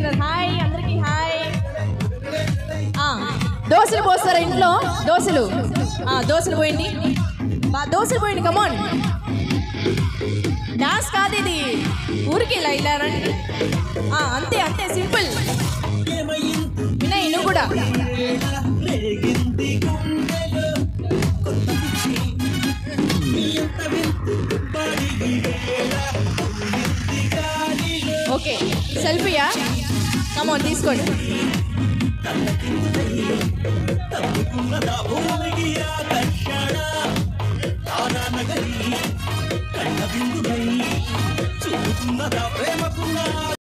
చేస్తున్నారు హాయ్ అందరికి హాయ్ ఆ, దోశలు పోస్తారా ఇంట్లో దోశలు ఆ, దోశలు పోయండి బా దోశలు పోయండి కమాన్ డాన్స్ కాదు ఇది ఊరికి ఇలా ఇలా రండి ఆ, అంతే అంతే సింపుల్ వినయ్ నువ్వు కూడా ఓకే సెల్ఫీయా కమాన్ తీసుకోండి ప్రేమకున్న